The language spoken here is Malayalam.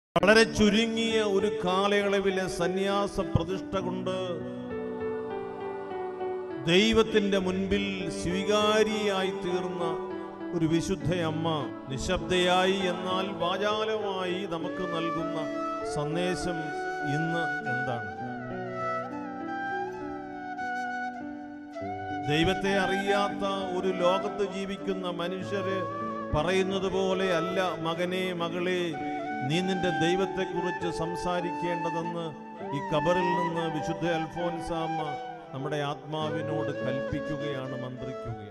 വളരെ ചുരുങ്ങിയ ഒരു കാലയളവിലെ സന്യാസ പ്രതിഷ്ഠ കൊണ്ട് ദൈവത്തിന്റെ മുൻപിൽ സ്വീകാരിയായി തീർന്ന ഒരു വിശുദ്ധയമ്മ നിശബ്ദയായി എന്നാൽ വാചാലമായി നമുക്ക് നൽകുന്ന സന്ദേശം ഇന്ന് എന്താണ് ദൈവത്തെ അറിയാത്ത ഒരു ലോകത്ത് ജീവിക്കുന്ന മനുഷ്യര് പറയുന്നത് പോലെ അല്ല മകനെ മകളെ നീ നിന്റെ ദൈവത്തെക്കുറിച്ച് സംസാരിക്കേണ്ടതെന്ന് ഈ കബറിൽ നിന്ന് വിശുദ്ധ അൽഫോൻസാമ്മ നമ്മുടെ ആത്മാവിനോട് കൽപ്പിക്കുകയാണ് മന്ത്രിക്കുകയാണ്